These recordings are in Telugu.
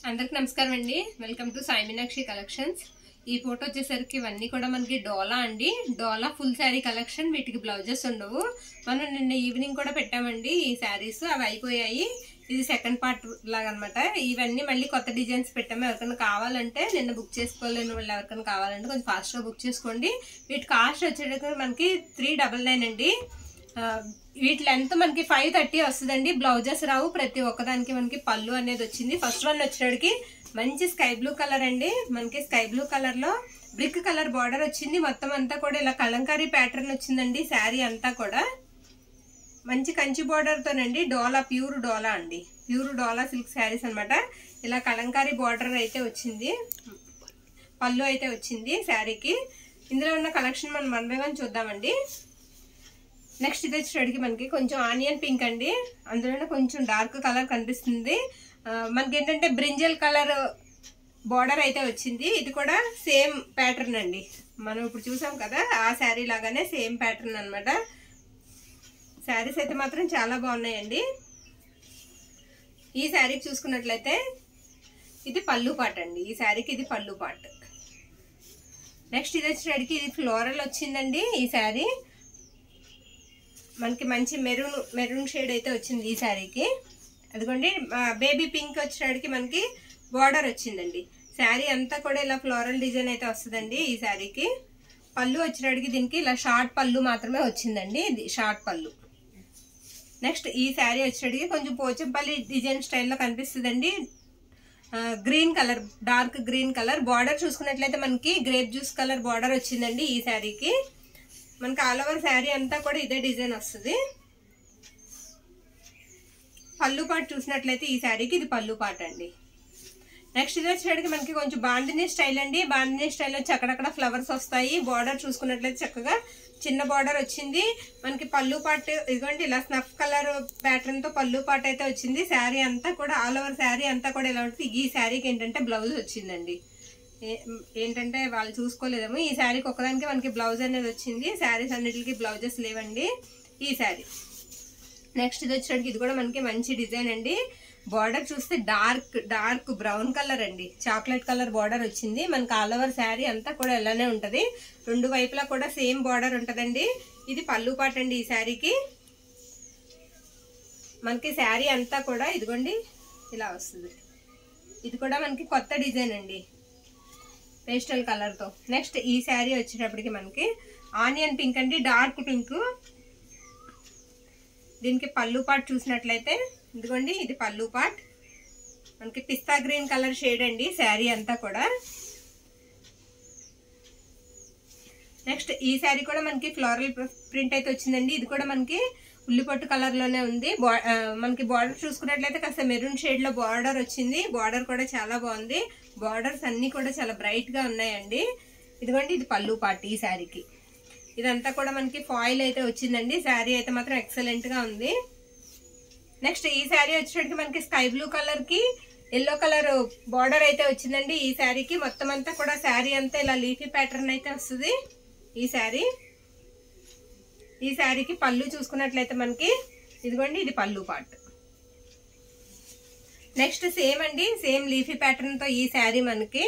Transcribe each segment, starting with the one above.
అందరికి నమస్కారం అండి welcome to Sai Meenakshi collections ఈ ఫోటో వచ్చేసరికి ఇవన్నీ కూడా మనకి డోలా అండి డోలా ఫుల్ శారీ కలెక్షన్ వీటికి బ్లౌజెస్ ఉండవు మనం నిన్న ఈవినింగ్ కూడా పెట్టామండి ఈ శారీస్ అవి అయిపోయాయి ఇది సెకండ్ పార్ట్ లాగా అనమాట ఇవన్నీ మళ్ళీ కొత్త డిజైన్స్ పెట్టాము ఎవరికైనా కావాలంటే నిన్న బుక్ చేసుకోలేని వాళ్ళు ఎవరికైనా కావాలంటే కొంచెం ఫాస్ట్గా బుక్ చేసుకోండి వీటి కాస్ట్ వచ్చేటప్పుడు మనకి త్రీ డబల్ నైన్ అండి ఆ, వీటి లెంత్ మనకి ఫైవ్ థర్టీ వస్తుందండి బ్లౌజెస్ రావు ప్రతి ఒక్కదానికి మనకి పళ్ళు అనేది వచ్చింది ఫస్ట్ వన్ వచ్చేటికి మంచి స్కై బ్లూ కలర్ అండి మనకి స్కై బ్లూ కలర్ లో బ్రిక్ కలర్ బార్డర్ వచ్చింది మొత్తం అంతా కూడా ఇలా కలంకారీ ప్యాటర్న్ వచ్చిందండి శారీ అంతా కూడా మంచి కంచి బార్డర్ తోనండి డోలా ప్యూర్ డోలా అండి ప్యూర్ డోలా సిల్క్ శారీస్ అన్నమాట ఇలా కలంకారీ బార్డర్ అయితే వచ్చింది పళ్ళు అయితే వచ్చింది శారీకి ఇందులో ఉన్న కలెక్షన్ మనం వన్ బై వన్ చూద్దామండి నెక్స్ట్ ఇది వచ్చేటికి మనకి కొంచెం ఆనియన్ పింక్ అండి అందులోనే కొంచెం డార్క్ కలర్ కనిపిస్తుంది ఆ, మనకి ఏంటంటే బ్రింజల్ కలర్ బార్డర్ అయితే వచ్చింది ఇది కూడా సేమ్ ప్యాటర్న్ అండి మనం ఇప్పుడు చూసాం కదా ఆ శారీ లాగానే సేమ్ ప్యాటర్న్ అన్నమాట శారీస్ అయితే మాత్రం చాలా బాగున్నాయండి ఈ శారీకి చూసుకున్నట్లయితే ఇది పళ్ళు పాట అండి ఈ శారీకి ఇది పళ్ళు పాట నెక్స్ట్ ఇది వచ్చేటికి ఇది ఫ్లోరల్ వచ్చిందండి ఈ శారీ మనకి మంచి మెరూన్ మెరూన్ షేడ్ అయితే వచ్చింది ఈ శారీకి అదిగోండి బేబీ పింక్ వచ్చేటికి మనకి బార్డర్ వచ్చిందండి శారీ అంతా కూడా ఇలా ఫ్లోరల్ డిజైన్ అయితే వస్తుందండి ఈ శారీకి పళ్ళు వచ్చేటికి దీనికి ఇలా షార్ట్ పళ్ళు మాత్రమే వచ్చిందండి ఇది షార్ట్ పళ్ళు నెక్స్ట్ ఈ శారీ వచ్చేటికి కొంచెం పోచంపల్లి డిజైన్ స్టైల్లో కనిపిస్తుందండి green colour dark green colour border చూసుకున్నట్లయితే మనకి గ్రేప్ జ్యూస్ కలర్ బార్డర్ వచ్చిందండి ఈ శారీకి మనకి ఆల్ ఓవర్ శారీ అంతా కూడా ఇదే డిజైన్ వస్తుంది పళ్ళు పాటు చూసినట్లయితే ఈ శారీకి ఇది పళ్ళు పాట అండి నెక్స్ట్ ఇది వచ్చేటికి మనకి కొంచెం బాందిని స్టైల్ అండి బాందిని స్టైల్ వచ్చి అక్కడక్కడ ఫ్లవర్స్ వస్తాయి బార్డర్ చూసుకున్నట్లయితే చక్కగా చిన్న బార్డర్ వచ్చింది మనకి పళ్ళు పాటు ఇదిగోండి ఇలా స్నఫ్ కలర్ ప్యాటర్న్ తో పళ్ళు పాట అయితే వచ్చింది శారీ అంతా కూడా ఆల్ ఓవర్ శారీ అంతా కూడా ఇలా ఉంటుంది ఈ శారీకి ఏంటంటే బ్లౌజ్ వచ్చిందండి ఏ- ఏంటంటే వాళ్ళు చూసుకోలేదేమో ఈ శారీకి ఒక్కదానికి మనకి బ్లౌజ్ అనేది వచ్చింది శారీస్ అన్నిటికి బ్లౌజెస్ లేవండి ఈ శారీ నెక్స్ట్ ఇది వచ్చేటికి ఇది కూడా మనకి మంచి డిజైన్ అండి బార్డర్ చూస్తే డార్క్ డార్క్ బ్రౌన్ కలర్ అండి చాక్లెట్ కలర్ బార్డర్ వచ్చింది మనకి ఆల్ ఓవర్ శారీ అంతా కూడా ఇలానే ఉంటది రెండు వైపులా కూడా సేమ్ బార్డర్ ఉంటదండి ఇది పళ్ళు పాట అండి ఈ శారీకి మనకి శారీ అంతా కూడా ఇదిగోండి ఇలా వస్తుంది ఇది కూడా మనకి కొత్త డిజైన్ అండి పేస్టల్ కలర్ తో నెక్స్ట్ ఈ శారీ వచ్చేటప్పటికి మనకి ఆనియన్ పింక్ అండి డార్క్ పింక్ దీనికి పళ్ళు పాట్ చూసినట్లయితే ఇదిగోండి ఇది పళ్ళు పాట్ మనకి పిస్తా గ్రీన్ కలర్ షేడ్ అండి శారీ అంతా కూడా నెక్స్ట్ ఈ శారీ కూడా మనకి ఫ్లోరల్ ప్రింట్ అయితే వచ్చిందండి ఇది కూడా మనకి ఉల్లిపట్టు కలర్ లోనే ఉంది బా- ఆ, మనకి బార్డర్ చూసుకున్నట్లయితే కాస్త మెరూన్ షేడ్ లో బార్డర్ వచ్చింది బార్డర్ కూడా చాలా బాగుంది బార్డర్స్ అన్ని కూడా చాలా బ్రైట్ గా ఉన్నాయండి ఇదిగోండి ఇది పళ్ళు పార్ట్ ఈ శారీకి ఇదంతా కూడా మనకి ఫాయిల్ అయితే వచ్చిందండి శారీ అయితే మాత్రం ఎక్సలెంట్ గా ఉంది నెక్స్ట్ ఈ శారీ వచ్చేటికి మనకి స్కై బ్లూ కలర్ కి ఎల్లో కలర్ బార్డర్ అయితే వచ్చిందండి ఈ శారీకి మొత్తం అంతా కూడా శారీ అంతా ఇలా లీఫీ ప్యాటర్న్ అయితే వస్తుంది ఈ శారీ ఈ శారీకి పళ్ళు చూసుకున్నట్లయితే మనకి ఇదిగోండి ఇది పళ్ళు పార్ట్ నెక్స్ట్ సేమ్ అండి సేమ్ లీఫీ ప్యాటర్న్ తో ఈ శారీ మనకి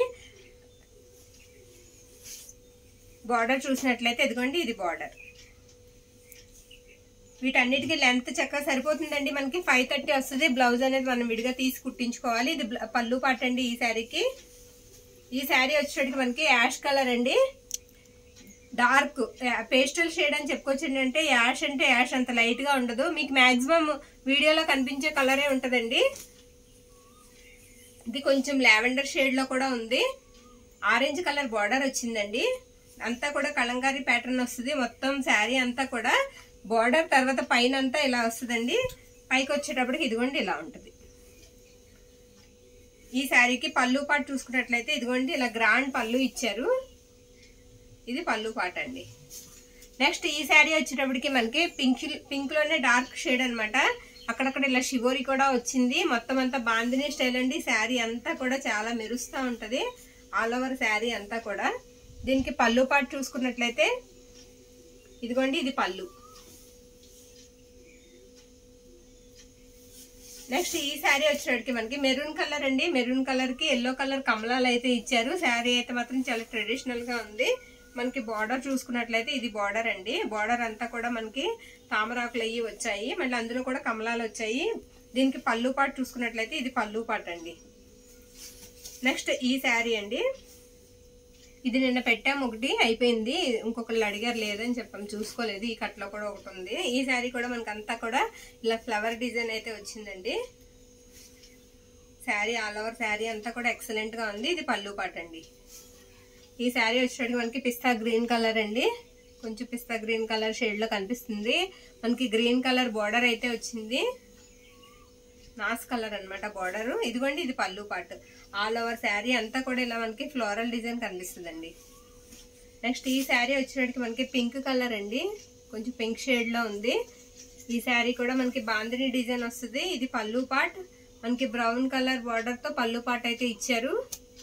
బార్డర్ చూసినట్లయితే ఇదిగోండి ఇది బార్డర్ వీటన్నిటికీ లెంత్ చక్కగా సరిపోతుందండి మనకి ఫైవ్ థర్టీ వస్తుంది బ్లౌజ్ అనేది మనం విడిగా తీసి కుట్టించుకోవాలి ఇది బ్ల- పళ్ళు పాట అండి ఈ శారీకి ఈ శారీ వచ్చేటికి మనకి యాష్ కలర్ అండి డార్క్ పేస్టల్ షేడ్ అని చెప్పుకోవచ్చు అంటే యాష్ అంటే యాష్ అంత లైట్ గా ఉండదు మీకు మాక్సిమం వీడియోలో కనిపించే కలరే ఉంటదండి ఇది కొంచెం లావెండర్ షేడ్ లో కూడా ఉంది ఆరెంజ్ కలర్ బార్డర్ వచ్చిందండి అంతా కూడా కలంకారీ ప్యాటర్న్ వస్తుంది మొత్తం శారీ అంతా కూడా బార్డర్ తర్వాత పైన అంతా ఇలా వస్తుందండి పైకి వచ్చేటప్పటికి ఇదిగోండి ఇలా ఉంటుంది ఈ శారీకి పళ్ళు పాటు చూసుకున్నట్లయితే ఇదిగోండి ఇలా గ్రాండ్ పళ్ళు ఇచ్చారు ఇది పళ్ళు పాట అండి నెక్స్ట్ ఈ శారీ వచ్చేటప్పటికి మనకి పింక్ పింక్ లోనే డార్క్ షేడ్ అన్నమాట అక్కడక్కడ ఇలా షివోరి కూడా వచ్చింది మొత్తం అంతా బాందిని స్టైల్ అండి శారీ అంతా కూడా చాలా మెరుస్తూ ఉంటది ఆల్ ఓవర్ శారీ అంతా కూడా దీనికి పళ్ళు పాటు చూసుకున్నట్లయితే ఇదిగోండి ఇది పళ్ళు నెక్స్ట్ ఈ శారీ వచ్చేటికి మనకి మెరూన్ కలర్ అండి మెరూన్ కలర్ కి ఎల్లో కలర్ కమలాలు అయితే ఇచ్చారు శారీ అయితే మాత్రం చాలా ట్రెడిషనల్ గా ఉంది మనకి బార్డర్ చూసుకున్నట్లయితే ఇది బార్డర్ అండి బార్డర్ అంతా కూడా మనకి తామరాకులు అయ్యి వచ్చాయి మళ్ళీ అందులో కూడా కమలాలు వచ్చాయి దీనికి పళ్ళు పాటు చూసుకున్నట్లయితే ఇది పళ్ళు పాటు అండి నెక్స్ట్ ఈ శారీ అండి ఇది నిన్న పెట్టాము ఒకటి అయిపోయింది ఇంకొకళ్ళు అడిగారు లేదని చెప్పాం చూసుకోలేదు ఈ కట్లో కూడా ఒకటి ఉంది ఈ శారీ కూడా మనకి అంతా కూడా ఇలా ఫ్లవర్ డిజైన్ అయితే వచ్చిందండి శారీ ఆల్ ఓవర్ శారీ అంతా కూడా ఎక్సలెంట్ గా ఉంది ఇది పళ్ళు పాట అండి ఈ శారీ వచ్చేటప్పుడు మనకి పిస్తా గ్రీన్ కలర్ అండి కొంచెం పిస్తా గ్రీన్ కలర్ షేడ్ లో కనిపిస్తుంది మనకి గ్రీన్ కలర్ బార్డర్ అయితే వచ్చింది నాస్ కలర్ అన్నమాట బార్డర్ ఇదిగోండి ఇది పళ్ళు పాటు ఆల్ ఓవర్ శారీ అంతా కూడా ఇలా మనకి ఫ్లోరల్ డిజైన్ కనిపిస్తుందండి నెక్స్ట్ ఈ శారీ వచ్చేటికి మనకి పింక్ కలర్ అండి కొంచెం పింక్ షేడ్ లో ఉంది ఈ శారీ కూడా మనకి బాందిని డిజైన్ వస్తుంది ఇది పళ్ళు పాట్ మనకి బ్రౌన్ కలర్ బార్డర్ తో పళ్ళు పాట్ అయితే ఇచ్చారు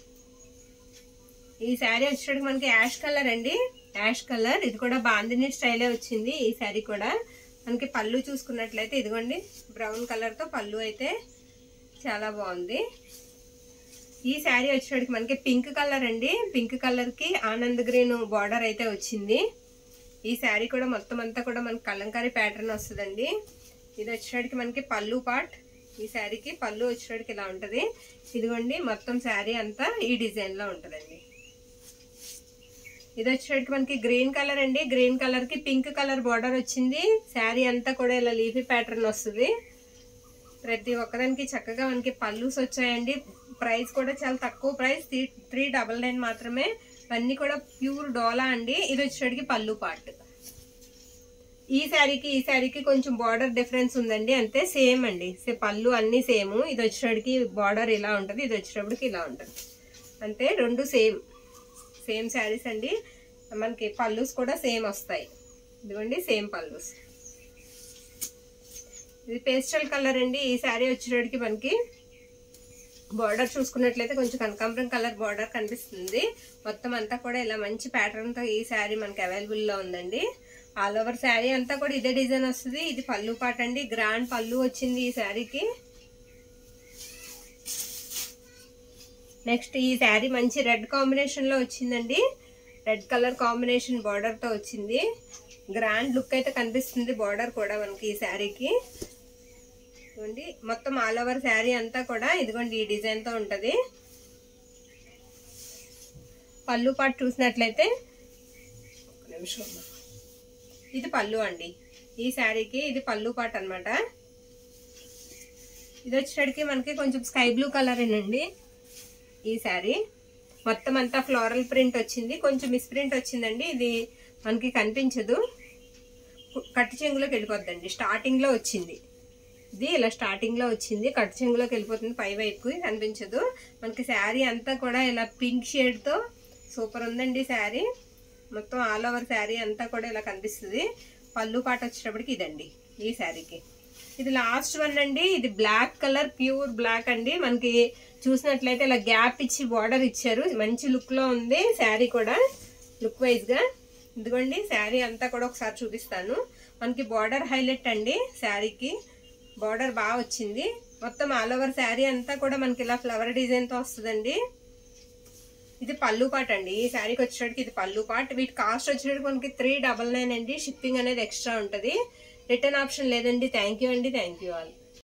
ఈ శారీ వచ్చేటికి మనకి యాష్ కలర్ అండి యాష్ కలర్ ఇది కూడా బాందిని స్టైలే వచ్చింది ఈ శారీ కూడా మనకి పళ్ళు చూసుకున్నట్లయితే ఇదిగోండి బ్రౌన్ కలర్ తో పళ్ళు అయితే చాలా బాగుంది ఈ శారీ వచ్చేటికి మనకి పింక్ కలర్ అండి పింక్ కలర్ కి ఆనంద్ గ్రీన్ బార్డర్ అయితే వచ్చింది ఈ శారీ కూడా మొత్తం అంతా కూడా మనకి కలంకారీ ప్యాటర్న్ వస్తుందండి ఇది వచ్చేటికి మనకి పళ్ళు పార్ట్ ఈ శారీకి పళ్ళు వచ్చేటికి ఇలా ఉంటది ఇదిగోండి మొత్తం శారీ అంతా ఈ డిజైన్ లో ఉంటదండి ఇది వచ్చేటికి మనకి గ్రీన్ కలర్ అండి గ్రీన్ కలర్ కి పింక్ కలర్ బార్డర్ వచ్చింది శారీ అంతా కూడా ఇలా లీఫీ ప్యాటర్న్ వస్తుంది ప్రతి ఒక్కదానికి చక్కగా మనకి పళ్ళుస్ వచ్చాయండి ప్రైస్ కూడా చాలా తక్కువ price three three double nine మాత్రమే ఇవన్నీ కూడా ప్యూర్ డోలా అండి ఇది వచ్చేటికి పళ్ళు పార్ట్ ఈ శారీకి ఈ శారీకి కొంచెం బార్డర్ డిఫరెన్స్ ఉందండి అంతే సేమ్ అండి సే పళ్ళు అన్ని సేమ్ ఇది వచ్చేటికి బార్డర్ ఇలా ఉంటుంది ఇది వచ్చేటప్పటికి ఇలా ఉంటుంది అంతే రెండు సేమ్ సేమ్ శారీస్ అండి మనకి పళ్ళుస్ కూడా సేమ్ వస్తాయి ఇదిగోండి సేమ్ పళ్ళుస్ ఇది పేస్టల్ కలర్ అండి ఈ శారీ వచ్చేటికి మనకి బార్డర్ చూసుకున్నట్లయితే కొంచెం కనకాంబరం కలర్ బార్డర్ కనిపిస్తుంది మొత్తం అంతా కూడా ఇలా మంచి ప్యాటర్న్ తో ఈ శారీ మనకి అవైలబుల్ లో ఉందండి ఆల్ ఓవర్ శారీ అంతా కూడా ఇదే డిజైన్ వస్తుంది ఇది పళ్ళు పాట అండి గ్రాండ్ పళ్ళు వచ్చింది ఈ శారీకి నెక్స్ట్ ఈ శారీ మంచి రెడ్ కాంబినేషన్ లో వచ్చిందండి రెడ్ కలర్ కాంబినేషన్ బార్డర్ తో వచ్చింది గ్రాండ్ లుక్ అయితే కనిపిస్తుంది బార్డర్ కూడా మనకి ఈ శారీకి ఇదిగోండి మొత్తం ఆల్ ఓవర్ శారీ అంతా కూడా ఇదిగోండి ఈ డిజైన్ తో ఉంటది పళ్ళు పాటు చూసినట్లయితే ఒక్క నిమిషం అమ్మా. ఇది పళ్ళు అండి ఈ శారీకి ఇది పళ్ళు పాట అన్నమాట ఇది వచ్చేటికి మనకి కొంచెం స్కై బ్లూ కలర్ అండి ఈ శారీ మొత్తం అంతా ఫ్లోరల్ ప్రింట్ వచ్చింది కొంచెం మిస్ ప్రింట్ వచ్చిందండి ఇది మనకి కనిపించదు కట్టు చెంగులోకి వెళ్ళిపోద్దండి స్టార్టింగ్ లో వచ్చింది ఇది ఇలా స్టార్టింగ్ లో వచ్చింది కట్టు చెంగులోకి వెళ్ళిపోతుంది పై వైపుకి కనిపించదు మనకి శారీ అంతా కూడా ఇలా పింక్ షేడ్ తో సూపర్ ఉందండి శారీ మొత్తం ఆల్ ఓవర్ శారీ అంతా కూడా ఇలా కనిపిస్తుంది పళ్ళు పాట వచ్చేటప్పటికి ఇదండి ఈ శారీకి ఇది లాస్ట్ వన్ అండి ఇది బ్లాక్ కలర్ ప్యూర్ బ్లాక్ అండి మనకి చూసినట్లయితే ఇలా గ్యాప్ ఇచ్చి బార్డర్ ఇచ్చారు మంచి లుక్ లో ఉంది శారీ కూడా లుక్ వైజ్ గా ఇదిగోండి శారీ అంతా కూడా ఒకసారి చూపిస్తాను మనకి బార్డర్ హైలైట్ అండి శారీకి బార్డర్ బాగా వచ్చింది మొత్తం ఆల్ ఓవర్ శారీ అంతా కూడా మనకి ఇలా ఫ్లవర్ డిజైన్ తో వస్తుందండి ఇది పళ్ళు పాట్ అండి ఈ శారీకి వచ్చేటికి ఇది పళ్ళు పాట్ వీటి కాస్ట్ వచ్చేటికి మనకి త్రీ డబల్ నైన్ అండి షిప్పింగ్ అనేది ఎక్స్ట్రా ఉంటుంది రిటర్న్ ఆప్షన్ లేదండి థ్యాంక్ యూ అండి థ్యాంక్ యూ ఆల్